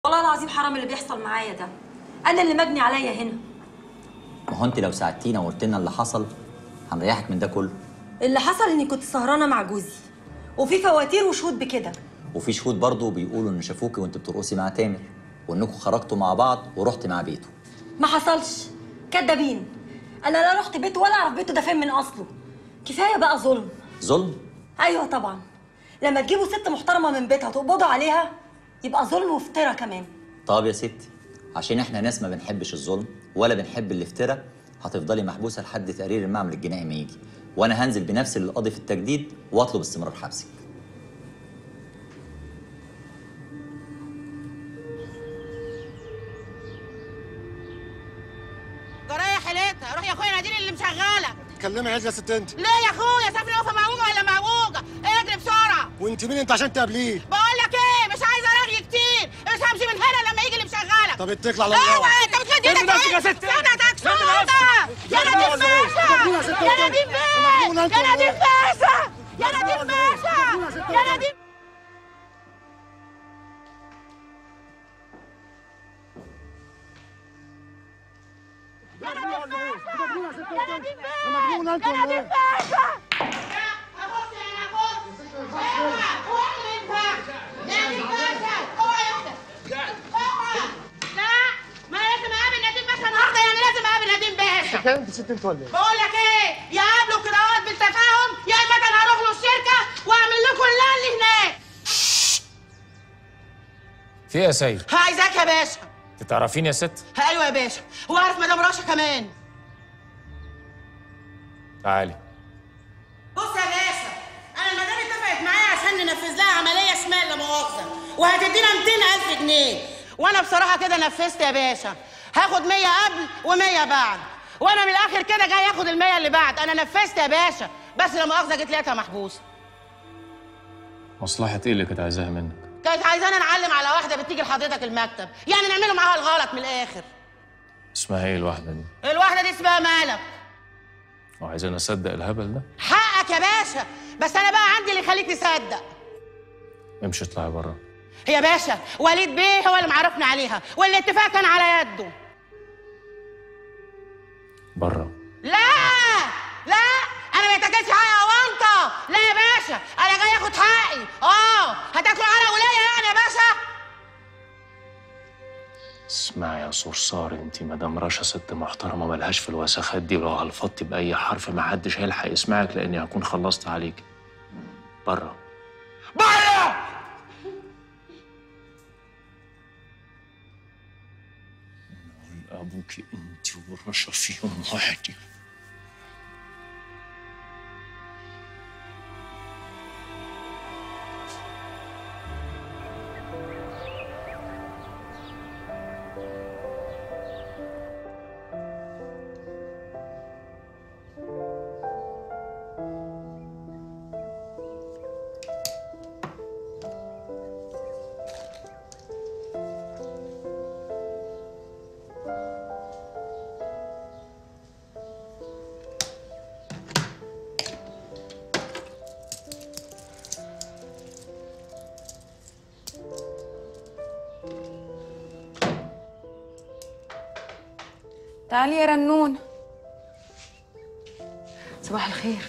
والله العظيم حرام اللي بيحصل معايا ده انا اللي مجني عليا هنا ما هو انت لو ساعدتينا وقلت لنا اللي حصل هنريحك من ده كله اللي حصل اني كنت سهرانه مع جوزي وفي فواتير وشهود بكده وفي شهود برضه بيقولوا ان شافوكي وانت بترقصي مع تامر وانكم خرجتوا مع بعض ورحت مع بيته ما حصلش كدابين انا لا رحت بيته ولا اعرف بيته ده فين من اصله كفايه بقى ظلم ظلم ايوه طبعا لما تجيبوا ست محترمه من بيتها تقبضوا عليها يبقى ظلم وافتراء كمان طب يا ستي عشان احنا ناس ما بنحبش الظلم ولا بنحب الافتراء هتفضلي محبوسه لحد تقرير المعمل الجنائي ما يجي وانا هنزل بنفسي للقاضي في التجديد واطلب استمرار حبسك جرايه حيلتها روح يا اخويا ناديني اللي مشغلك كلمي عز يا ست انت ليه يا اخويا سافر وقفه معوجه ولا معوجه اجري بسرعه وانت مين انت عشان تقابليه بقول لك ايه مش عايزه رغي كتير مش همشي من هنا لما يجي اللي مشغلك طب اتكل على الله اوعى انت بتخدي ارمي ايدك نفسك يا فين؟ ست. سندك ارمي سودا نفسك. يا ارمي نديم نفسك. باشا ارمي نفسك. يا نديم مجنون باشا انت يا ولا نديم ايه؟ باشا يا نديم باشا يا نديم يا نديم مجنون انت يا ولا نديم ايه؟ باشا ابص انا ابص اوعى اوعى انت يا نديم باشا اوعى يا اختي اوعى لا ما أنا لازم اقابل نديم باشا النهارده يعني لازم اقابل نديم باشا انت ست انت ولا ايه؟ بقول لك ايه يا قابلوا كده اهوت بالتفاهم يا اما انا هروح له الشركه واعمل لكم اللي هناك في ايه يا سيد؟ عايزاك يا باشا انت تعرفيني يا ست؟ ايوه يا باشا واعرف مدام رشا كمان تعالي بص يا باشا انا المدام اتفقت معايا عشان ننفذ لها عمليه شمال لا مؤاخذه وهتدينا 200000 جنيه وانا بصراحه كده نفذت يا باشا هاخد 100 قبل و100 بعد وانا من الاخر كده جاي اخد ال 100 اللي بعد انا نفذت يا باشا بس لا مؤاخذه جيت لقيتها محبوسه مصلحة ايه اللي كانت عايزاها منك؟ كانت عايزانا نعلم على واحده بتيجي لحضرتك المكتب يعني نعمله معاها الغلط من الاخر اسمها ايه الواحدة دي؟ الواحده دي اسمها مالك وعايزين اصدق الهبل ده؟ حقك يا باشا بس انا بقى عندي اللي يخليك تصدق امشي اطلعي بره يا باشا وليد بيه هو اللي معرفنا عليها والاتفاق كان على يده بره لا لا انا ما يتاكلش حقي يا وانطه لا يا باشا انا جاي اخد حقي اه هتاكلوا على ولايه يعني يا باشا اسمعي يا صرصار انت مدام رشا ست محترمة ملهاش في الوسخات دي ولو هلفطتي بأي حرف ما حدش هيلحق يسمعك لأني هكون خلصت عليك بره بره أبوكي انت ورشا في يوم واحد تعالي يا رنون صباح الخير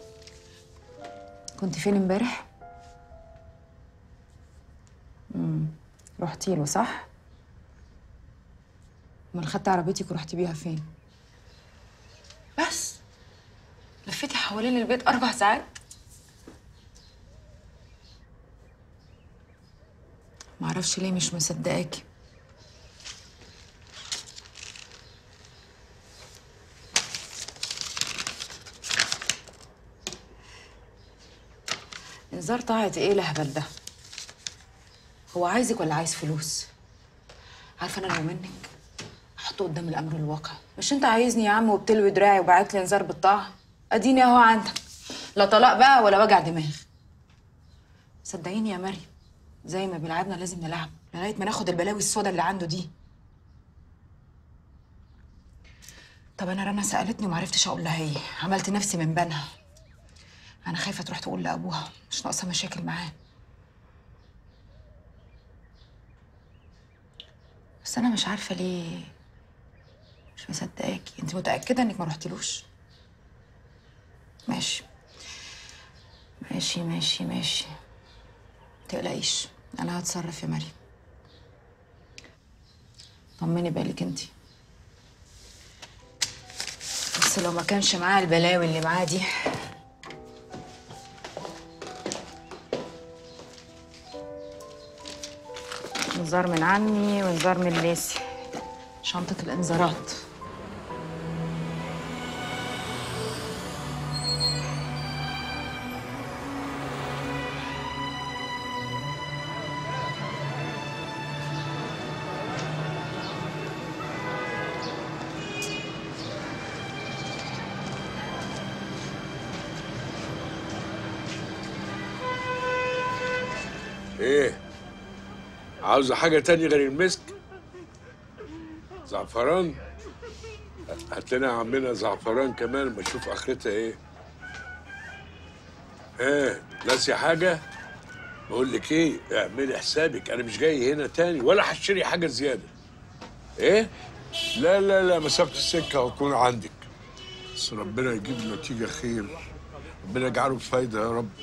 كنت فين امبارح امم رحتي له صح امال خدت عربيتك ورحتي بيها فين بس لفيتي حوالين البيت اربع ساعات معرفش ليه مش مصدقاكي انذار طاعة ايه الهبل ده هو عايزك ولا عايز فلوس عارفه انا لو منك احطه قدام الامر الواقع مش انت عايزني يا عم وبتلوي دراعي وبعت لي انذار بالطاعه اديني اهو عندك لا طلاق بقى ولا وجع دماغ صدقيني يا مريم زي ما بيلعبنا لازم نلعب لغايه ما ناخد البلاوي السودا اللي عنده دي طب انا رنا سالتني ومعرفتش اقول لها ايه عملت نفسي من بنها انا خايفه تروح تقول لابوها مش ناقصه مشاكل معاه بس انا مش عارفه ليه مش مصدقاكي انت متاكده انك ما رحتلوش ماشي ماشي ماشي ماشي متقلقيش انا هتصرف يا مريم طمني بالك انت بس لو ما كانش معاه البلاوي اللي معاه دي انذار من عمي وانذار من لاسي شنطة الانذارات ايه عاوزة حاجة تانية غير المسك زعفران هات لنا يا عمنا زعفران كمان ما اشوف اخرتها ايه ايه ناسي حاجة بقول لك ايه اعملي حسابك انا مش جاي هنا تاني ولا هشتري حاجة زيادة ايه لا لا لا مسافة السكة هكون عندك بس ربنا يجيب نتيجة خير ربنا يجعله بفايدة يا رب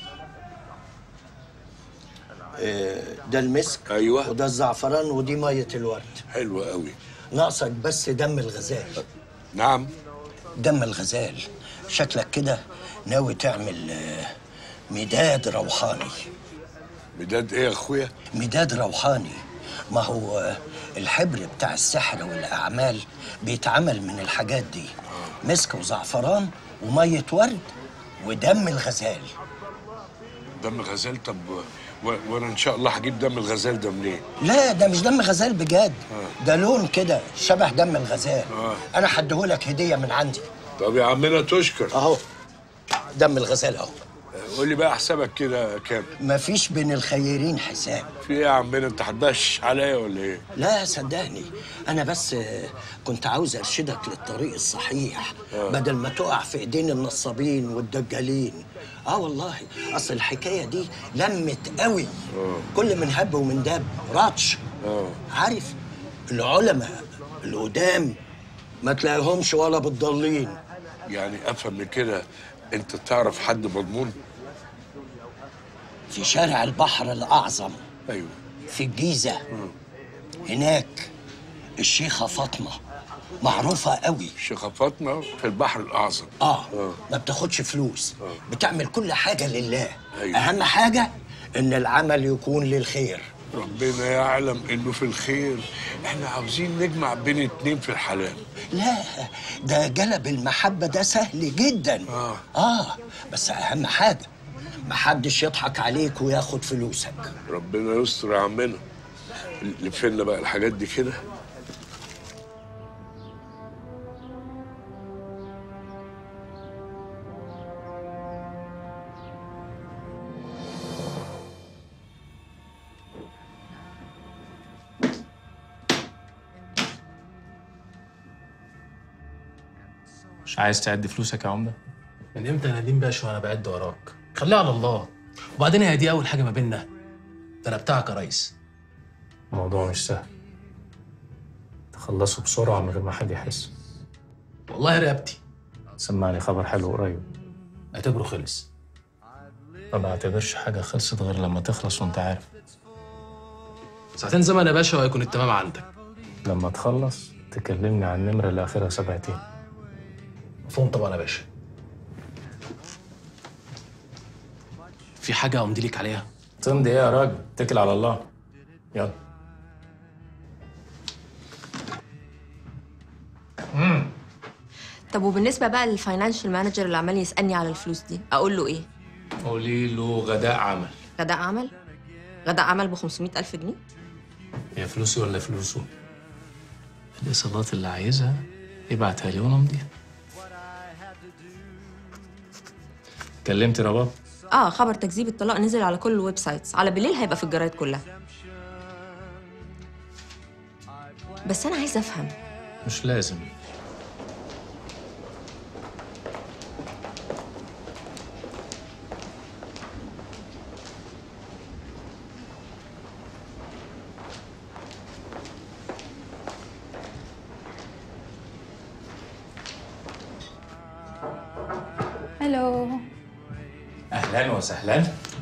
ده المسك أيوة. وده الزعفران ودي ميه الورد حلو قوي ناقصك بس دم الغزال نعم دم الغزال شكلك كده ناوي تعمل آه، مداد روحاني مداد ايه يا اخويا مداد روحاني ما هو آه، الحبر بتاع السحر والأعمال بيتعمل من الحاجات دي مسك وزعفران ومية ورد ودم الغزال دم غزال طب و... وانا ان شاء الله هجيب دم الغزال ده منين؟ لا ده مش دم غزال بجد ده لون كده شبه دم الغزال آه. انا هديهولك هديه من عندي طب يا عمنا تشكر اهو دم الغزال اهو قول لي بقى حسابك كده كام؟ مفيش بين الخيرين حساب في ايه يا عمنا انت هتبش عليا ولا ايه؟ لا صدقني انا بس آه، كنت عاوز ارشدك للطريق الصحيح بدل ما تقع في ايدين النصابين والدجالين اه والله اصل الحكايه دي لمت قوي كل من هب ومن دب راتش عارف العلماء القدام ما تلاقيهمش ولا بالضالين يعني افهم من كده انت تعرف حد مضمون؟ في شارع البحر الاعظم ايوه في الجيزه هناك الشيخه فاطمه معروفه قوي الشيخة فاطمة في البحر الأعظم اه ما بتاخدش فلوس بتعمل كل حاجه لله أيوة. اهم حاجه ان العمل يكون للخير ربنا يعلم إنه في الخير إحنا عاوزين نجمع بين اتنين في الحلال لا ده جلب المحبه ده سهل جدا آه. اه بس اهم حاجه محدش يضحك عليك وياخد فلوسك ربنا يستر يا عمنا لفنا بقى الحاجات دي كده مش عايز تعد فلوسك يا عمده من امتى يا نديم باشا وانا بعد وراك خليها على الله وبعدين هي دي اول حاجه ما بيننا ده انا بتاعك يا ريس الموضوع مش سهل تخلصوا بسرعه من غير ما حد يحس والله رقبتي سمعني خبر حلو قريب اعتبره خلص ما بعتبرش حاجه خلصت غير لما تخلص وانت عارف ساعتين زمن يا باشا وهيكون التمام عندك لما تخلص تكلمني عن النمره اللي اخرها سبعتين مفهوم طبعا يا باشا في حاجه امضي لك عليها تمضي ايه يا راجل اتكل على الله يلا طب وبالنسبه بقى للفاينانشال مانجر اللي عمال يسالني على الفلوس دي اقول له ايه قولي له غداء عمل غداء عمل غداء عمل ب 500 الف جنيه هي فلوسي ولا فلوسه الايصالات اللي عايزها يبعتها لي وانا امضيها كلمت رباب اه خبر تكذيب الطلاق نزل على كل الويب سايتس على بالليل هيبقى في الجرايد كلها بس انا عايزه افهم مش لازم الو اهلا وسهلا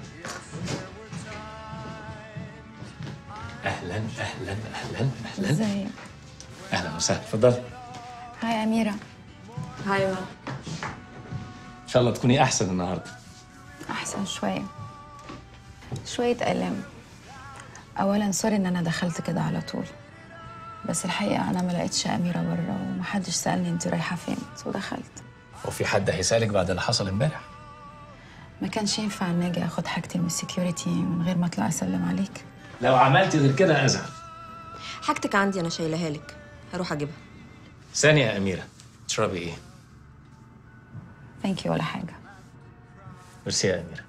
اهلا اهلا اهلا اهلا ازيك اهلا وسهلا اتفضل هاي اميره هاي ما ان شاء الله تكوني احسن النهارده احسن شويه شويه الام اولا سوري ان انا دخلت كده على طول بس الحقيقه انا ما لقيتش اميره بره ومحدش سالني انت رايحه فين ودخلت وفي حد هيسالك بعد اللي حصل امبارح ما كانش ينفع ان اجي اخد حاجتي من السكيورتي من غير ما اطلع اسلم عليك لو عملتي غير كده ازعل حاجتك عندي انا شايلها لك هروح اجيبها ثانيه يا اميره تشربي ايه ثانك يو ولا حاجه ميرسي يا اميره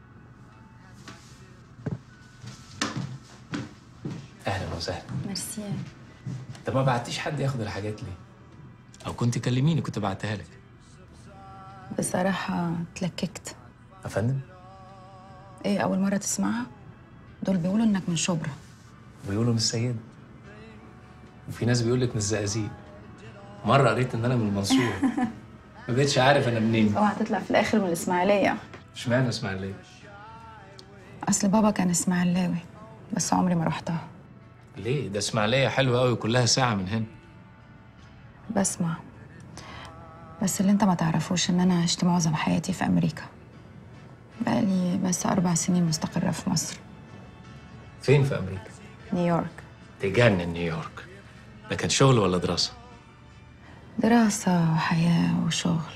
اهلا وسهلا ميرسي طب ما بعتيش حد ياخد الحاجات ليه او كنت كلميني كنت بعتها لك بصراحه اتلككت يا فندم ايه اول مره تسمعها دول بيقولوا انك من شبرا بيقولوا من السيدة وفي ناس بيقول لك من الزقازيق مرة قريت إن أنا من المنصورة ما بقتش عارف أنا منين اوعى تطلع في الاخر من الاسماعيليه اشمعنى إسماعيلية اصل بابا كان اسماعيلاوي بس عمري ما رحتها ليه ده إسماعيلية حلوة أوي كلها ساعة من هنا بسمع بس اللي انت ما تعرفوش ان انا عشت معظم حياتي في امريكا بقالي بس اربع سنين مستقره في مصر فين في أمريكا؟ نيويورك تجنن نيويورك ده كان شغل ولا دراسة؟ دراسه وحياه وشغل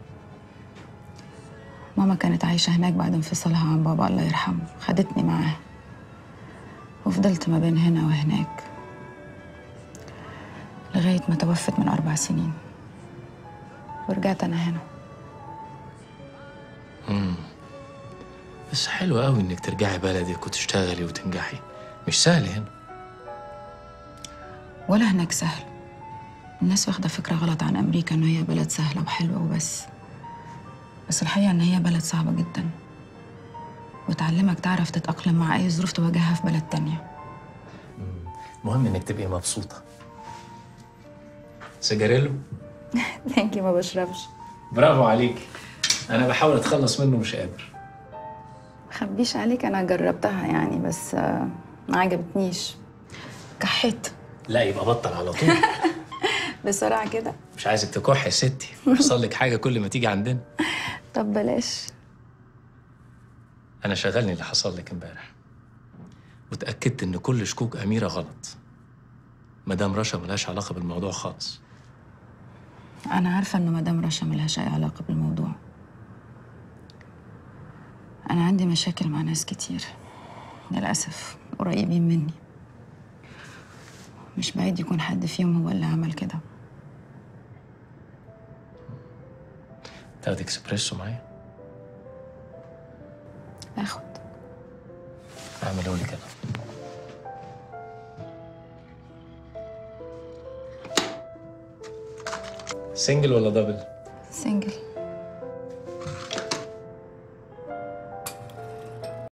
ماما كانت عايشه هناك بعد انفصالها عن بابا الله يرحمه خدتني معاها وفضلت ما بين هنا وهناك لغايه ما توفت من اربع سنين ورجعت انا هنا بس حلو أوي إنك ترجعي بلدك وتشتغلي وتنجحي مش سهل هنا ولا هناك سهل الناس واخدة فكرة غلط عن أمريكا إن هي بلد سهلة وحلوة وبس بس الحقيقة إن هي بلد صعبة جدا وتعلمك تعرف تتأقلم مع أي ظروف تواجهها في بلد تانية المهم إنك تبقي مبسوطة سيجاريلو ثانك ما بشربش برافو عليك أنا بحاول أتخلص منه مش قادر مخبيش عليك أنا جربتها يعني بس آه، ما عجبتنيش كحيت لا يبقى بطل على طول بسرعة كده مش عايزك تكح يا ستي يحصل لك حاجة كل ما تيجي عندنا طب بلاش أنا شغلني اللي حصل لك امبارح وتأكدت إن كل شكوك أميرة غلط مدام رشا ملهاش علاقة بالموضوع خالص أنا عارفة إنه مدام رشا ملهاش أي علاقة بالموضوع أنا عندي مشاكل مع ناس كتير للأسف قريبين مني مش بعيد يكون حد فيهم هو اللي عمل كده تاخد اكسبريسو معايا آخد اعمله لي كده سنجل ولا دبل؟ سنجل